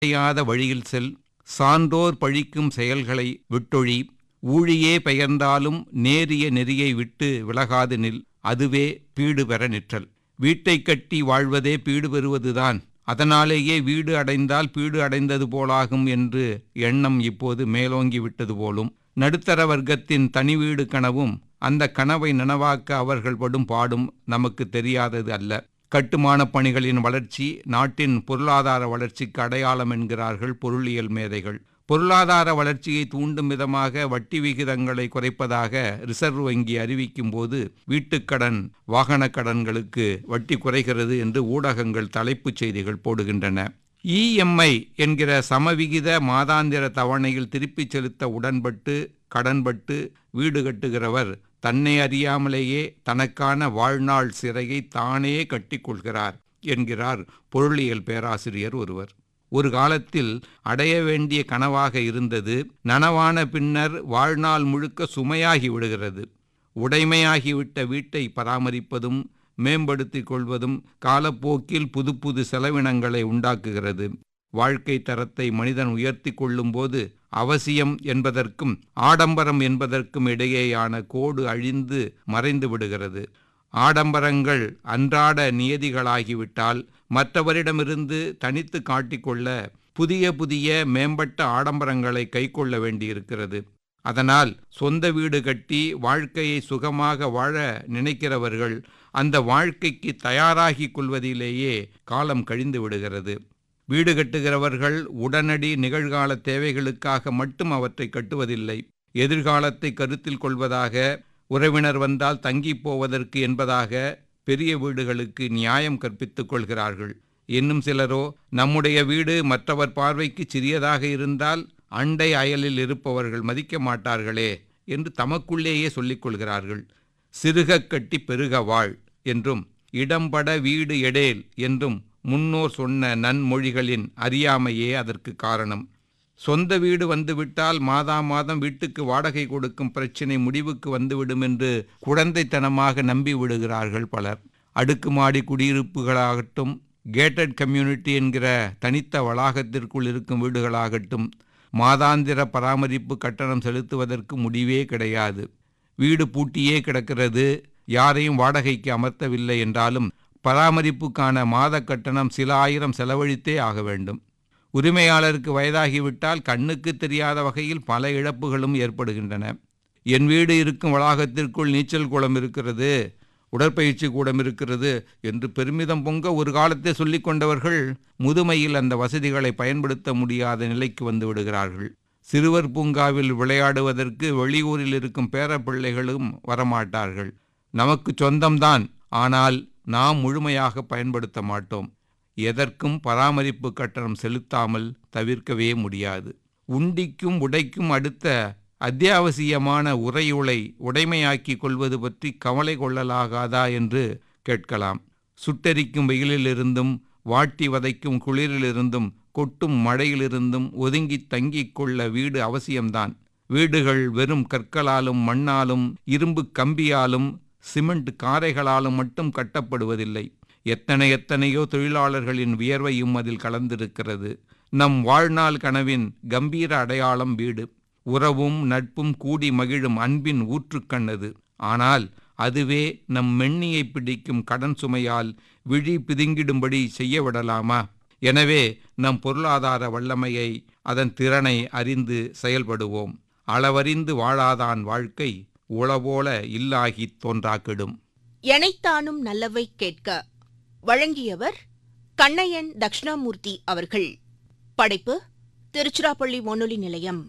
அடையாத வழியில் செல் சான்றோர் பழிக்கும் செயல்களை விட்டொழி ஊழியே பெயர்ந்தாலும் நேரிய நெறியை விட்டு விலகாது நில் அதுவே பீடு பெற நிற்றல் வீட்டைக் கட்டி வாழ்வதே பீடு பெறுவதுதான் அதனாலேயே வீடு அடைந்தால் பீடு அடைந்தது போலாகும் என்று எண்ணம் இப்போது மேலோங்கி விட்டது போலும் நடுத்தர வர்க்கத்தின் தனி வீடு கனவும் அந்த கனவை நனவாக்க அவர்கள் படும் பாடும் நமக்கு தெரியாதது அல்ல கட்டுமானப் பணிகளின் வளர்ச்சி நாட்டின் பொருளாதார வளர்ச்சிக்கு அடையாளம் என்கிறார்கள் பொருளியல் மேதைகள் பொருளாதார வளர்ச்சியை தூண்டும் விதமாக வட்டி விகிதங்களை குறைப்பதாக ரிசர்வ் வங்கி அறிவிக்கும் போது வீட்டுக்கடன் வாகனக் கடன்களுக்கு வட்டி குறைகிறது என்று ஊடகங்கள் தலைப்புச் செய்திகள் போடுகின்றன இஎம்ஐ என்கிற சமவிகித மாதாந்திர தவணையில் திருப்பிச் செலுத்த உடன்பட்டு கடன்பட்டு வீடு கட்டுகிறவர் தன்னை அறியாமலேயே தனக்கான வாழ்நாள் சிறையை தானே கட்டிக்கொள்கிறார் என்கிறார் பொருளியல் பேராசிரியர் ஒருவர் ஒரு காலத்தில் அடைய வேண்டிய கனவாக இருந்தது நனவான பின்னர் வாழ்நாள் முழுக்க சுமையாகி விடுகிறது உடைமையாகிவிட்ட வீட்டை பராமரிப்பதும் மேம்படுத்திக் கொள்வதும் காலப்போக்கில் புது புது செலவினங்களை உண்டாக்குகிறது வாழ்க்கை தரத்தை மனிதன் உயர்த்தி கொள்ளும்போது அவசியம் என்பதற்கும் ஆடம்பரம் என்பதற்கும் இடையேயான கோடு அழிந்து மறைந்து விடுகிறது ஆடம்பரங்கள் அன்றாட நியதிகளாகிவிட்டால் மற்றவரிடமிருந்து தனித்து காட்டிக்கொள்ள புதிய புதிய மேம்பட்ட ஆடம்பரங்களை கைக்கொள்ள வேண்டியிருக்கிறது அதனால் சொந்த வீடு கட்டி வாழ்க்கையை சுகமாக வாழ நினைக்கிறவர்கள் அந்த வாழ்க்கைக்கு தயாராகி கொள்வதிலேயே காலம் கழிந்து விடுகிறது வீடு கட்டுகிறவர்கள் உடனடி நிகழ்கால தேவைகளுக்காக மட்டும் அவற்றை கட்டுவதில்லை எதிர்காலத்தை கருத்தில் கொள்வதாக உறவினர் வந்தால் தங்கிப் போவதற்கு என்பதாக பெரிய வீடுகளுக்கு நியாயம் கற்பித்துக் கொள்கிறார்கள் இன்னும் சிலரோ நம்முடைய வீடு மற்றவர் பார்வைக்கு சிறியதாக இருந்தால் அண்டை அயலில் இருப்பவர்கள் மதிக்க மாட்டார்களே என்று தமக்குள்ளேயே சொல்லிக் கொள்கிறார்கள் சிறுகக் கட்டி பெருக வாழ் என்றும் இடம்பட வீடு எடேல் என்றும் முன்னோர் சொன்ன நன்மொழிகளின் அறியாமையே அதற்கு காரணம் சொந்த வீடு வந்துவிட்டால் மாதா மாதம் வீட்டுக்கு வாடகை கொடுக்கும் பிரச்சினை முடிவுக்கு வந்துவிடும் என்று குழந்தைத்தனமாக நம்பி விடுகிறார்கள் பலர் அடுக்குமாடி குடியிருப்புகளாகட்டும் கேட்டட் கம்யூனிட்டி என்கிற தனித்த வளாகத்திற்குள் இருக்கும் வீடுகளாகட்டும் மாதாந்திர பராமரிப்பு கட்டணம் செலுத்துவதற்கு முடிவே கிடையாது வீடு பூட்டியே கிடக்கிறது யாரையும் வாடகைக்கு அமர்த்தவில்லை என்றாலும் பராமரிப்புக்கான மாத கட்டணம் சில ஆயிரம் செலவழித்தே ஆக வேண்டும் உரிமையாளருக்கு வயதாகிவிட்டால் கண்ணுக்கு தெரியாத வகையில் பல இழப்புகளும் ஏற்படுகின்றன என் வீடு இருக்கும் வளாகத்திற்குள் நீச்சல் குளம் இருக்கிறது உடற்பயிற்சி கூடம் இருக்கிறது என்று பெருமிதம் பொங்க ஒரு காலத்தை சொல்லிக் கொண்டவர்கள் முதுமையில் அந்த வசதிகளை பயன்படுத்த முடியாத நிலைக்கு வந்து விடுகிறார்கள் சிறுவர் பூங்காவில் விளையாடுவதற்கு வெளியூரில் இருக்கும் பேரப்பிள்ளைகளும் வரமாட்டார்கள் நமக்கு சொந்தம்தான் ஆனால் நாம் முழுமையாக பயன்படுத்த மாட்டோம் எதற்கும் பராமரிப்பு கட்டணம் செலுத்தாமல் தவிர்க்கவே முடியாது உண்டிக்கும் உடைக்கும் அடுத்த அத்தியாவசியமான உரையுளை உடைமையாக்கி கொள்வது பற்றி கவலை கொள்ளலாகாதா என்று கேட்கலாம் சுட்டெரிக்கும் வெயிலிலிருந்தும் வாட்டி வதைக்கும் குளிரிலிருந்தும் கொட்டும் மழையிலிருந்தும் ஒதுங்கி தங்கிக் கொள்ள வீடு அவசியம்தான் வீடுகள் வெறும் கற்களாலும் மண்ணாலும் இரும்பு கம்பியாலும் சிமெண்ட் காரைகளாலும் மட்டும் கட்டப்படுவதில்லை எத்தனை எத்தனையோ தொழிலாளர்களின் வியர்வையும் அதில் கலந்திருக்கிறது நம் வாழ்நாள் கனவின் கம்பீர அடையாளம் வீடு உறவும் நட்பும் கூடி மகிழும் அன்பின் ஊற்றுக்கண்ணது ஆனால் அதுவே நம் மென்னியை பிடிக்கும் கடன் சுமையால் விழி பிதுங்கிடும்படி செய்ய விடலாமா எனவே நம் பொருளாதார வல்லமையை அதன் திறனை அறிந்து செயல்படுவோம் அளவறிந்து வாழாதான் வாழ்க்கை உளவோல இல்லாகி தோன்றாக்கிடும் எனைத்தானும் நல்லவை கேட்க வழங்கியவர் கண்ணையன் தக்ஷணாமூர்த்தி அவர்கள் படைப்பு திருச்சிராப்பள்ளி வானொலி நிலையம்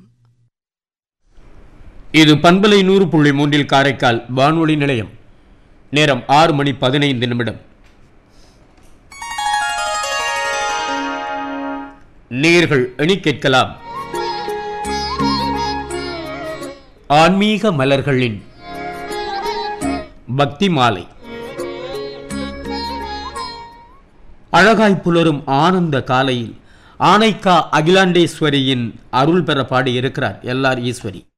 இது பண்பலை நூறு புள்ளி மூன்றில் காரைக்கால் வானொலி நிலையம் நேரம் ஆறு மணி பதினைந்து நிமிடம் நேர்கள் எணி கேட்கலாம் ஆன்மீக மலர்களின் பக்தி மாலை அழகாய் புலரும் ஆனந்த காலையில் ஆனைக்கா அகிலாண்டேஸ்வரியின் அருள் பெற பாடியிருக்கிறார் எல்ஆர் ஈஸ்வரி